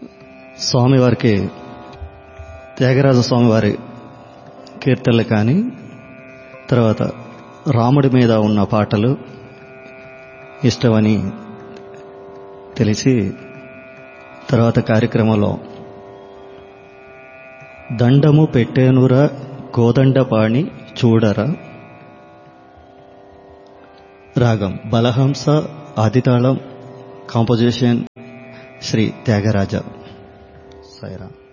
స్వామివారికి త్యాగరాజ స్వామివారి కీర్తనలు కానీ తర్వాత రాముడి మీద ఉన్న పాటలు ఇష్టమని తెలిసి తర్వాత కార్యక్రమంలో దండము పెట్టేనురా కోదండపాణి చూడరా రాగం బలహంస ఆదితాళం కాంపోజిషన్ శ్రీ త్యాగరాజ సాయిరామ్